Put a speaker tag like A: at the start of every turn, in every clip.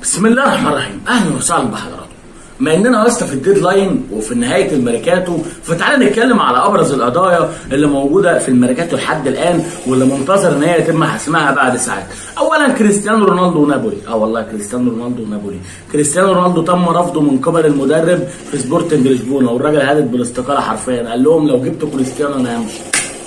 A: بسم الله الرحمن الرحيم اهلا وسهلا بحضراتكم ما اننا لسه في الديدلاين وفي نهايه الميركاتو فتعالى نتكلم على ابرز القضايا اللي موجوده في الميركاتو لحد الان واللي منتظر ان هي يتم حسمها بعد ساعات. اولا كريستيانو رونالدو ونابولي، اه والله كريستيانو رونالدو ونابولي. كريستيانو رونالدو تم رفضه من قبل المدرب في سبورتنج لشبونه والراجل هدد بالاستقاله حرفيا قال لهم لو جبتوا كريستيانو انا همشي.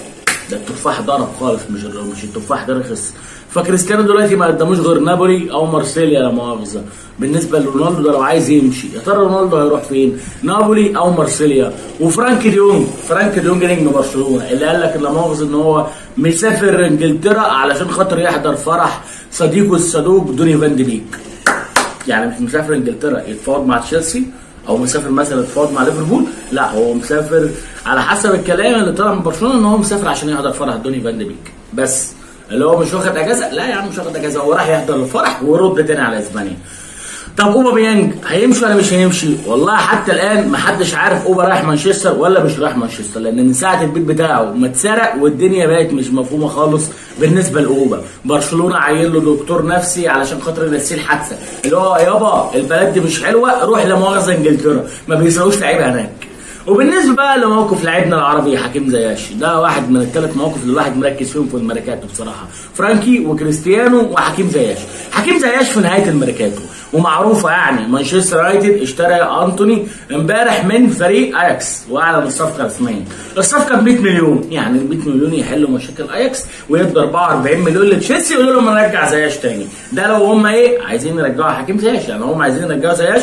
A: ده التفاح ضرب خالص مش مش التفاح ده رخص فكريستيانو دلوقتي ما قدموش غير نابولي او مارسيليا لا مؤاخذه بالنسبه لرونالدو ده لو عايز يمشي يا ترى رونالدو هيروح فين نابولي او مارسيليا وفرانك ديونج فرانك ديونج نجم برشلونه اللي قال لك لا مؤاخذه ان هو مسافر انجلترا علشان خاطر يحضر فرح صديقه الصدوق دوني فان دي بيك يعني مش مسافر انجلترا يتفاوض مع تشيلسي او مسافر مثلا يتفاوض مع ليفربول لا هو مسافر على حسب الكلام اللي طلع من برشلونه ان هو مسافر عشان يحضر فرح دوني فان دي بيك بس اللي هو مش واخد اجازه لا يا عم مش واخد اجازه هو راح يحضر الفرح ورد تاني على اسبانيا طب اوبا بيانج هيمشي ولا مش هيمشي؟ والله حتى الان محدش عارف اوبا رايح مانشستر ولا مش رايح مانشستر لان من ساعه البيت بتاعه ما اتسرق والدنيا بقت مش مفهومه خالص بالنسبه لاوبا برشلونه عين له دكتور نفسي علشان خاطر ينسيه الحادثه اللي هو يابا البلد دي مش حلوه روح لمؤاخذه انجلترا ما بيسرقوش لعيبه هناك وبالنسبه بقى لموقف لاعبنا العربي حكيم زياش ده واحد من الثلاث مواقف اللي الواحد مركز فيهم في الميركاتو بصراحه فرانكي وكريستيانو وحكيم زياش حكيم زياش في نهايه الميركاتو ومعروفه يعني مانشستر يونايتد اشترى انتوني امبارح من فريق اياكس واعلن الصفقه رسميا الصفقه ب 100 مليون يعني ال 100 مليون يحلوا مشاكل اياكس ويدوا 44 مليون لتشيلسي يقولوا لهم نرجع زياش تاني ده لو هم ايه عايزين يرجعوا حكيم زياش يعني هم عايزين يرجعوا زياش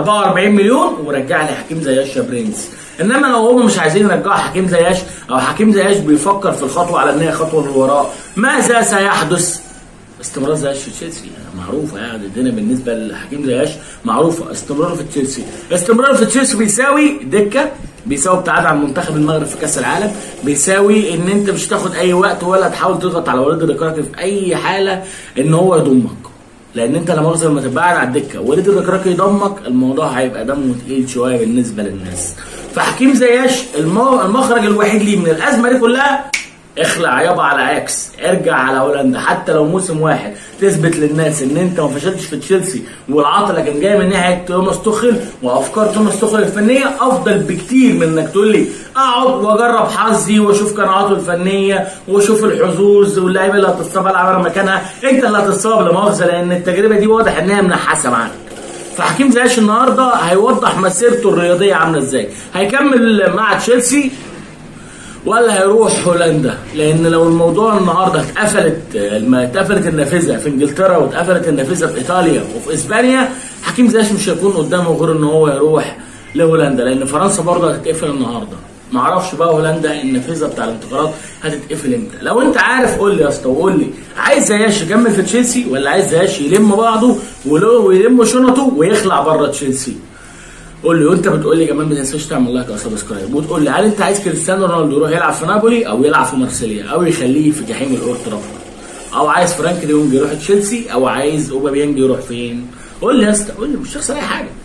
A: 44 مليون ورجع لي حكيم زياش يا برنس انما لو هم مش عايزين يرجعوا حكيم زياش او حكيم زياش بيفكر في الخطوه على ان هي خطوه للوراء ماذا سيحدث؟ استمرار زياش في تشيلسي يعني معروفه يعني الدنيا بالنسبه لحكيم زياش معروفه استمراره في تشيلسي استمراره في تشيلسي بيساوي دكه بيساوي ابتعاد عن منتخب المغرب في كاس العالم بيساوي ان انت مش تاخد اي وقت ولا تحاول تضغط على وليد الركراكي في اي حاله ان هو يضمك لان انت لا مؤاخذه لما تبقى قاعد على الدكه وليد الركراكي يضمك الموضوع هيبقى دمه تقيل شويه بالنسبه للناس فحكيم زياش المو... المخرج الوحيد ليه من الازمه دي كلها اخلع يابا على اكس ارجع على هولندا حتى لو موسم واحد تثبت للناس ان انت ما فشلتش في تشيلسي والعطله كان جاي من ناحيه توماس توخيل وافكار توماس توخيل الفنيه افضل بكتير من انك تقول لي اقعد واجرب حظي واشوف قناعاته الفنيه واشوف الحظوظ واللعيبه اللي هتصاب العب مكانها انت اللي هتصاب لا مؤاخذه لان التجربه دي واضح انها منحاسه معاك فحكيم زياش النهارده هيوضح مسيرته الرياضيه عامله ازاي هيكمل مع تشيلسي ولا هيروح هولندا لان لو الموضوع النهارده اتقفلت اتقفلت النافذه في انجلترا واتقفلت النافذه في ايطاليا وفي اسبانيا حكيم زياش مش هيكون قدامه غير ان هو يروح لهولندا لان فرنسا برضه هتتقفل النهارده ما اعرفش بقى هولندا النافذه بتاع الانتقالات هتتقفل امتى لو انت عارف قول لي يا اسطى وقول لي عايز زياش يكمل في تشيلسي ولا عايز زياش يلم بعضه ويلم شنطه ويخلع بره تشيلسي قول لي وانت بتقول لي كمان ما تنساش تعمل لايك او سبسكرايب وتقول لي هل انت عايز كريستيانو رونالدو يروح يلعب في نابولي او يلعب في مارسيليا او يخليه في جحيم الاولد ترافورد او عايز فرانك ديونج يروح تشيلسي او عايز اوباميانج يروح فين قول لي يا اسطى قول لي مش تخسر اي حاجه